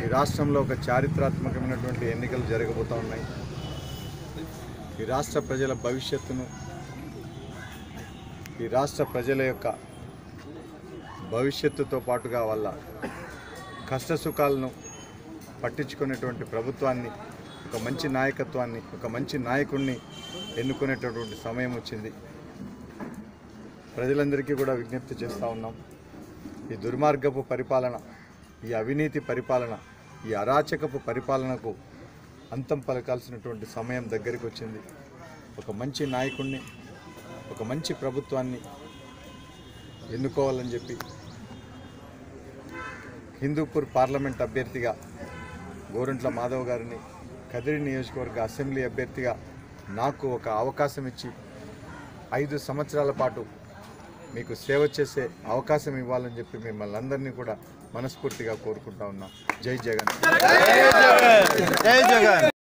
ఈ రాష్ట్రంలో ఒక చారిత్రాత్మకమైనటువంటి ఎన్నికలు జరగబోతూ ఉన్నాయి ఈ రాష్ట్ర ప్రజల భవిష్యత్తును ఈ రాష్ట్ర ప్రజల యొక్క భవిష్యత్తుతో పాటుగా వాళ్ళ కష్ట సుఖాలను పట్టించుకునేటువంటి ప్రభుత్వాన్ని ఒక మంచి నాయకత్వాన్ని ఒక మంచి నాయకుడిని ఎన్నుకునేటటువంటి సమయం వచ్చింది ప్రజలందరికీ కూడా విజ్ఞప్తి చేస్తూ ఉన్నాం ఈ దుర్మార్గపు పరిపాలన ఈ అవినీతి పరిపాలన ఈ అరాచకపు పరిపాలనకు అంతం పలకాల్సినటువంటి సమయం దగ్గరికి వచ్చింది ఒక మంచి నాయకుడిని ఒక మంచి ప్రభుత్వాన్ని ఎన్నుకోవాలని చెప్పి హిందూపూర్ పార్లమెంట్ అభ్యర్థిగా గోరంట్ల మాధవ్ గారిని కదిరి నియోజకవర్గ అసెంబ్లీ అభ్యర్థిగా నాకు ఒక అవకాశం ఇచ్చి ఐదు సంవత్సరాల పాటు మీకు సేవ చేసే అవకాశం ఇవ్వాలని చెప్పి మిమ్మల్ని అందరినీ కూడా మనస్ఫూర్తిగా కోరుకుంటా ఉన్నాం జై జగన్ జై జగన్